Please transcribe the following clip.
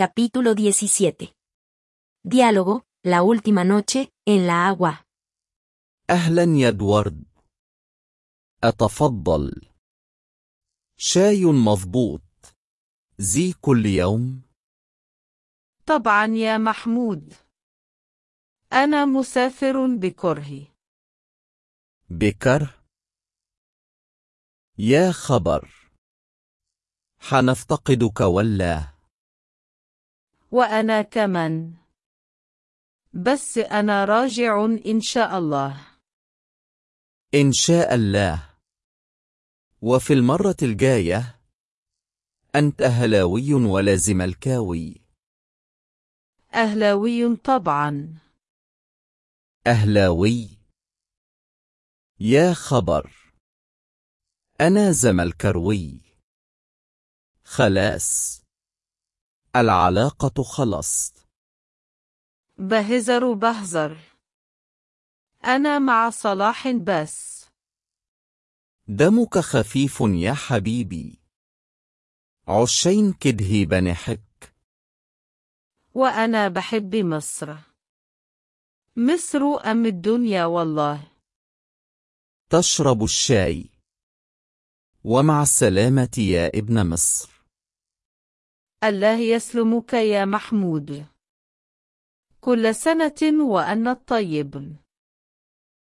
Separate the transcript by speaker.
Speaker 1: Capítulo 17. Diálogo, la última noche, en la agua.
Speaker 2: أهلا يا إدوارد أتفضل شاي مضبوط زي كل يوم
Speaker 3: طبعا يا محمود أنا مسافر بكره
Speaker 2: بكر يا خبر حنفتقدك ولا
Speaker 3: وأنا كمان بس أنا راجع إن شاء الله
Speaker 2: إن شاء الله وفي المرة الجاية أنت هلاوي ولا زملكاوي
Speaker 3: أهلاوي طبعا
Speaker 2: أهلاوي يا خبر أنا زملكروي خلاص العلاقة خلصت
Speaker 3: بهزر بهزر أنا مع صلاح بس
Speaker 2: دمك خفيف يا حبيبي عشين كده بنحك
Speaker 3: وأنا بحب مصر مصر أم الدنيا والله
Speaker 2: تشرب الشاي ومع السلامة يا ابن مصر
Speaker 3: الله يسلمك يا محمود كل سنة وأنت طيب